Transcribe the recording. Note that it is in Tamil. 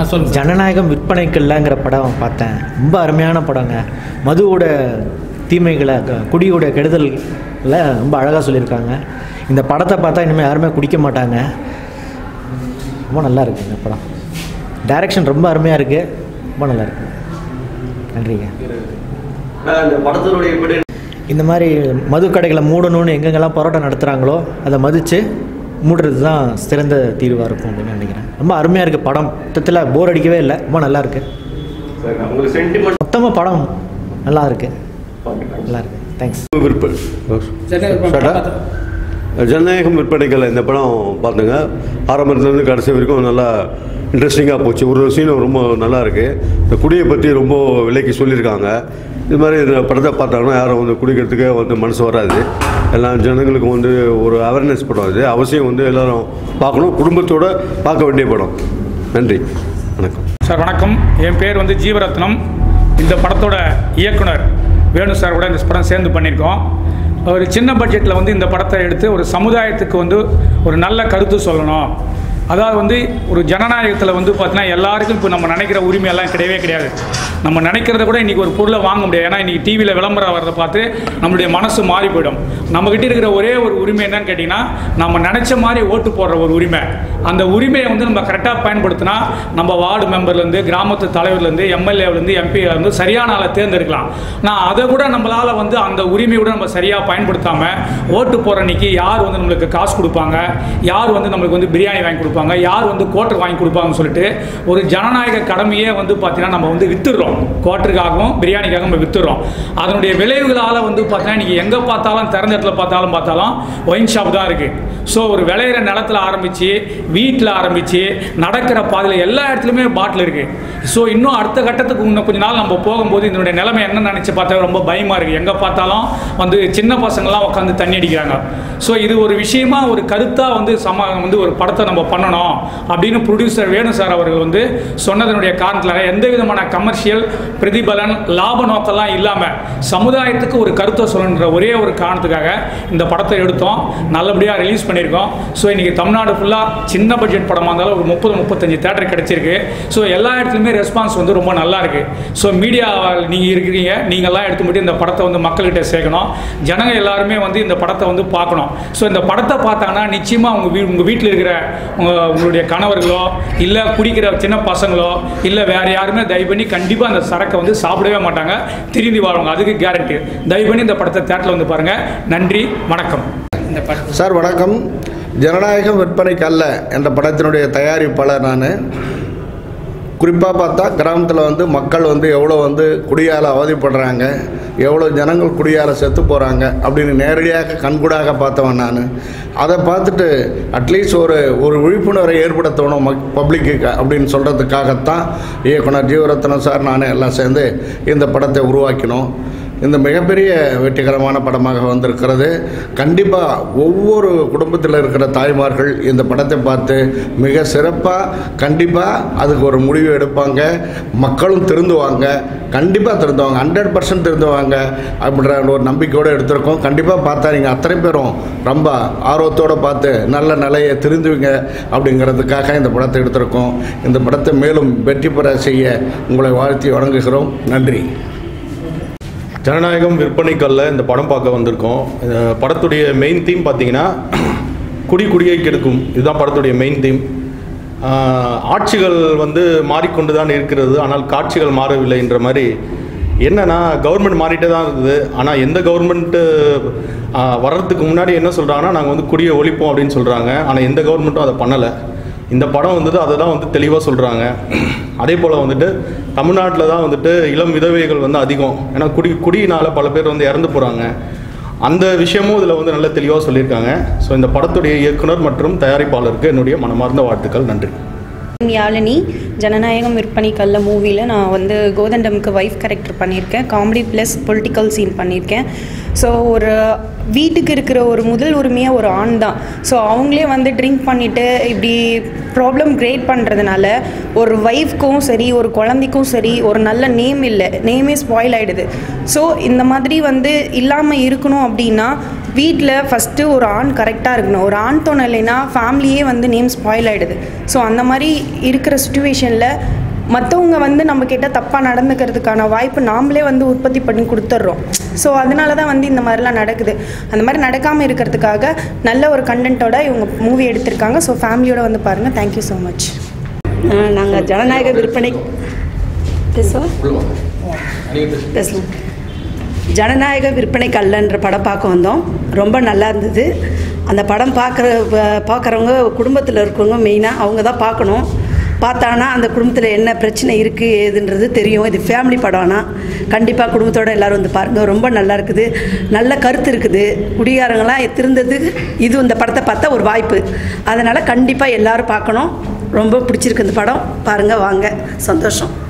சொல்லுங்க சார். ஜனநாயகம் விற்பனைக்கல்லங்கிற படம் பார்த்தேன் ரொம்ப அருமையான படங்க மதுவோட தீமைகளை க- குடியோட கெடுதல்களை ரொம்ப அழகாக சொல்லியிருக்காங்க இந்த படத்தை பார்த்தா இனிமேல் யாருமே குடிக்க மாட்டாங்க ரொம்ப நல்லா இருக்கு இந்த படம் டைரக்ஷன் ரொம்ப அருமையாக இருக்குது ரொம்ப நல்லா இருக்கு நன்றிங்க இந்த படத்தினுடைய எப்படி இந்த மாதிரி மது கடைகளை மூடணும்னு எங்கெங்கெல்லாம் போராட்டம் நடத்துகிறாங்களோ அதை மதித்து மூடுறது தான் சிறந்த தீர்வாக இருக்கும் அப்படின்னு நினைக்கிறேன் ரொம்ப அருமையாக இருக்குது படம் மொத்தத்தில் போர் அடிக்கவே இல்லை ரொம்ப நல்லா இருக்கு சார் உங்களுக்கு சென்டிமெண்ட் மொத்தமாக படம் நல்லா இருக்கு நல்லா இருக்கு தேங்க்ஸ் விற்பனை ஜனநாயகம் ஷட்டா? ஜனநாயகம் விற்பனைகள் இந்த படம் பார்த்துங்க ஆரம்பத்துலேருந்து கடைசி வரைக்கும் நல்லா இன்ட்ரெஸ்டிங்காக போச்சு ஒரு சீனும் ரொம்ப நல்லா இருக்குது இந்த குடியை பற்றி ரொம்ப விலைக்கு சொல்லியிருக்காங்க இது மாதிரி இந்த படத்தை பார்த்தாங்கன்னா யாரும் வந்து குடிக்கிறதுக்கே வந்து மனசு வராது எல்லா ஜனங்களுக்கும் வந்து ஒரு அவேர்னஸ் படம் இது அவசியம் வந்து எல்லாரும் பார்க்கணும் குடும்பத்தோடு பார்க்க வேண்டிய படம் நன்றி வணக்கம் சார் வணக்கம் என் பேர் வந்து ஜீவரத்னம் இந்த படத்தோட இயக்குனர் வேணு சார் கூட இந்த படம் சேர்ந்து பண்ணியிருக்கோம் ஒரு சின்ன பட்ஜெட்டில் வந்து இந்த படத்தை எடுத்து ஒரு சமுதாயத்துக்கு வந்து ஒரு நல்ல கருத்து சொல்லணும் அதாவது வந்து ஒரு ஜனநாயகத்தில் வந்து பார்த்தீங்கன்னா எல்லாருக்கும் இப்போ நம்ம நினைக்கிற உரிமையெல்லாம் கிடையவே கிடையாது நம்ம நினைக்கிறத கூட இன்றைக்கி ஒரு பொருளை வாங்க முடியாது ஏன்னா இன்றைக்கி டிவியில் விளம்பரம் வரதை பார்த்து நம்மளுடைய மனசு மாறி போயிடும் நம்மக்கிட்ட இருக்கிற ஒரே ஒரு உரிமை என்னன்னு கேட்டிங்கன்னா நம்ம நினச்ச மாதிரி ஓட்டு போடுற ஒரு உரிமை அந்த உரிமையை வந்து நம்ம கரெக்டாக பயன்படுத்தினா நம்ம வார்டு மெம்பர்லேருந்து கிராமத்து தலைவர்லேருந்து எம்எல்ஏலேருந்து எம்பிலேருந்து சரியான ஆளை தேர்ந்தெடுக்கலாம் நான் அதை கூட நம்மளால் வந்து அந்த உரிமையை கூட நம்ம சரியாக பயன்படுத்தாமல் ஓட்டு போகிற அன்னைக்கு யார் வந்து நம்மளுக்கு காசு கொடுப்பாங்க யார் வந்து நம்மளுக்கு வந்து பிரியாணி வாங்கி கொடுப்பாங்க யார் வந்து கோட்டர் வாங்கி கொடுப்பாங்கன்னு சொல்லிட்டு ஒரு ஜனநாயக கடமையே வந்து பார்த்தீங்கன்னா நம்ம வந்து வித்துடுறோம் கோட்டருக்காகவும் பிரியாணிக்காகவும் நம்ம வித்துடுறோம் அதனுடைய விளைவுகளால் வந்து பார்த்தீங்கன்னா இன்றைக்கி எங்கே பார்த்தாலும் திறந்த இடத்துல பார்த்தாலும் பார்த்தாலும் ஒயின் ஷாப் தான் இருக்குது ஸோ ஒரு விளையிற நிலத்துல ஆரம்பித்து வீட்டில் ஆரம்பித்து நடக்கிற பாதையில் எல்லா இடத்துலையுமே பாட்டில் இருக்குது ஸோ இன்னும் அடுத்த கட்டத்துக்கு இன்னும் கொஞ்ச நாள் நம்ம போகும்போது இதனுடைய நிலைமை என்ன நினச்சி பார்த்தா ரொம்ப பயமாக இருக்குது எங்கே பார்த்தாலும் வந்து சின்ன பசங்கள்லாம் உட்காந்து தண்ணி அடிக்கிறாங்க ஸோ இது ஒரு விஷயமா ஒரு கருத்தாக வந்து சம வந்து ஒரு படத்தை நம்ம பண்ணணும் அப்படின்னு ப்ரொடியூசர் வேணு சார் அவர்கள் வந்து சொன்னதனுடைய காரணத்தில் எந்த விதமான கமர்ஷியல் பிரதிபலன் லாப நோக்கம்லாம் இல்லாமல் சமுதாயத்துக்கு ஒரு கருத்தை சொல்லணுன்ற ஒரே ஒரு காரணத்துக்காக இந்த படத்தை எடுத்தோம் நல்லபடியாக ரிலீஸ் பண்ணியிருக்கோம் ஸோ இன்றைக்கி தமிழ்நாடு ஃபுல்லாக சின்ன பட்ஜெட் படமாக இருந்தாலும் ஒரு முப்பது முப்பத்தஞ்சு தேட்டர் கிடச்சிருக்கு ஸோ எல்லா இடத்துலையுமே ரெஸ்பான்ஸ் வந்து ரொம்ப நல்லா இருக்கு ஸோ மீடியா நீங்கள் இருக்கிறீங்க நீங்கள்லாம் எடுத்து மட்டும் இந்த படத்தை வந்து மக்கள்கிட்ட சேர்க்கணும் ஜனங்க எல்லாருமே வந்து இந்த படத்தை வந்து பார்க்கணும் ஸோ இந்த படத்தை பார்த்தாங்கன்னா நிச்சயமாக உங்கள் வீ உங்கள் வீட்டில் இருக்கிற உங்க- உங்களுடைய கணவர்களோ இல்லை குடிக்கிற சின்ன பசங்களோ இல்லை வேறு யாருமே தயவு பண்ணி கண்டிப்பாக அந்த சரக்கை வந்து சாப்பிடவே மாட்டாங்க திரும்பி வாழ்வாங்க அதுக்கு கேரண்டி தயவு பண்ணி இந்த படத்தை தேட்டரில் வந்து பாருங்கள் நன்றி வணக்கம் இந்த படம் சார் வணக்கம் ஜனநாயகம் விற்பனைக்கு அல்ல என்ற படத்தினுடைய தயாரிப்பாளர் நான் குறிப்பாக பார்த்தா கிராமத்தில் வந்து மக்கள் வந்து எவ்வளோ வந்து குடியால் அவதிப்படுறாங்க எவ்வளோ ஜனங்கள் குடியால் செத்து போகிறாங்க அப்படின்னு நேரடியாக கண்கூடாக பார்த்தவன் நான் அதை பார்த்துட்டு அட்லீஸ்ட் ஒரு ஒரு விழிப்புணர்வை ஏற்படுத்தணும் மக் பப்ளிக்கு அப்படின்னு சொல்கிறதுக்காகத்தான் இயக்குனர் ஜீவரத்னம் சார் நான் எல்லாம் சேர்ந்து இந்த படத்தை உருவாக்கினோம் இந்த மிகப்பெரிய வெற்றிகரமான படமாக வந்திருக்கிறது கண்டிப்பாக ஒவ்வொரு குடும்பத்தில் இருக்கிற தாய்மார்கள் இந்த படத்தை பார்த்து மிக சிறப்பாக கண்டிப்பாக அதுக்கு ஒரு முடிவு எடுப்பாங்க மக்களும் திருந்துவாங்க கண்டிப்பாக திருந்துவாங்க ஹண்ட்ரட் பர்சன்ட் திருந்துவாங்க அப்படின்ற ஒரு நம்பிக்கையோடு எடுத்திருக்கோம் கண்டிப்பாக பார்த்தா நீங்கள் அத்தனை பேரும் ரொம்ப ஆர்வத்தோடு பார்த்து நல்ல நிலையை திருந்துவீங்க அப்படிங்கிறதுக்காக இந்த படத்தை எடுத்திருக்கோம் இந்த படத்தை மேலும் வெற்றி பெற செய்ய உங்களை வாழ்த்தி வணங்குகிறோம் நன்றி ஜனநாயகம் விற்பனைக்கல்ல இந்த படம் பார்க்க வந்திருக்கோம் இந்த படத்துடைய மெயின் தீம் பார்த்தீங்கன்னா குடி குடியை கெடுக்கும் இதுதான் படத்துடைய மெயின் தீம் ஆட்சிகள் வந்து மாறிக்கொண்டு தான் இருக்கிறது ஆனால் காட்சிகள் மாறவில்லைன்ற மாதிரி என்னன்னா கவர்மெண்ட் மாறிட்டே தான் இருக்குது ஆனால் எந்த கவர்மெண்ட்டு வர்றதுக்கு முன்னாடி என்ன சொல்கிறாங்கன்னா நாங்கள் வந்து குடியை ஒழிப்போம் அப்படின்னு சொல்கிறாங்க ஆனால் எந்த கவர்மெண்ட்டும் அதை பண்ணலை இந்த படம் வந்துட்டு அதை தான் வந்து தெளிவாக சொல்கிறாங்க அதே போல் வந்துட்டு தமிழ்நாட்டில் தான் வந்துட்டு இளம் விதவைகள் வந்து அதிகம் ஏன்னா குடி குடியினால் பல பேர் வந்து இறந்து போகிறாங்க அந்த விஷயமும் இதில் வந்து நல்ல தெளிவாக சொல்லியிருக்காங்க ஸோ இந்த படத்துடைய இயக்குனர் மற்றும் தயாரிப்பாளருக்கு என்னுடைய மனமார்ந்த வாழ்த்துக்கள் நன்றி யாழினி ஜனநாயகம் விற்பனை கல்ல மூவியில் நான் வந்து கோதண்டமுக்கு ஒய்ஃப் கேரக்டர் பண்ணியிருக்கேன் காமெடி ப்ளஸ் பொலிட்டிக்கல் சீன் பண்ணியிருக்கேன் ஸோ ஒரு வீட்டுக்கு இருக்கிற ஒரு முதல் உரிமையாக ஒரு ஆண் தான் ஸோ அவங்களே வந்து ட்ரிங்க் பண்ணிவிட்டு இப்படி ப்ராப்ளம் கிரியேட் பண்ணுறதுனால ஒரு ஒய்ஃப்க்கும் சரி ஒரு குழந்தைக்கும் சரி ஒரு நல்ல நேம் இல்லை நேமே ஸ்பாயில் ஆகிடுது ஸோ இந்த மாதிரி வந்து இல்லாமல் இருக்கணும் அப்படின்னா வீட்டில் ஃபஸ்ட்டு ஒரு ஆண் கரெக்டாக இருக்கணும் ஒரு ஆண் துணை இல்லைன்னா ஃபேமிலியே வந்து நேம் ஸ்பாயில் ஆகிடுது ஸோ அந்த மாதிரி இருக்கிற சுச்சுவேஷனில் மற்றவங்க வந்து நம்ம கிட்ட தப்பாக நடந்துக்கிறதுக்கான வாய்ப்பு நாமளே வந்து உற்பத்தி பண்ணி கொடுத்துட்றோம் ஸோ அதனால தான் வந்து இந்த மாதிரிலாம் நடக்குது அந்த மாதிரி நடக்காமல் இருக்கிறதுக்காக நல்ல ஒரு கண்டென்ட்டோட இவங்க மூவி எடுத்திருக்காங்க ஸோ ஃபேமிலியோட வந்து பாருங்கள் தேங்க்யூ ஸோ மச் நாங்கள் ஜனநாயக விற்பனை பேசுவோம் பேசலாம் ஜனநாயக விற்பனை கல்லன்ற படம் பார்க்க வந்தோம் ரொம்ப நல்லா இருந்தது அந்த படம் பார்க்குற பார்க்குறவங்க குடும்பத்தில் இருக்கவங்க மெயினாக அவங்க தான் பார்க்கணும் பார்த்தாங்கன்னா அந்த குடும்பத்தில் என்ன பிரச்சனை இருக்குது ஏதுன்றது தெரியும் இது ஃபேமிலி படம்னா கண்டிப்பாக குடும்பத்தோடு எல்லோரும் வந்து பாருங்கள் ரொம்ப நல்லா இருக்குது நல்ல கருத்து இருக்குது குடிகாரங்களாம் திருந்ததுக்கு இது இந்த படத்தை பார்த்தா ஒரு வாய்ப்பு அதனால் கண்டிப்பாக எல்லோரும் பார்க்கணும் ரொம்ப பிடிச்சிருக்கு இந்த படம் பாருங்கள் வாங்க சந்தோஷம்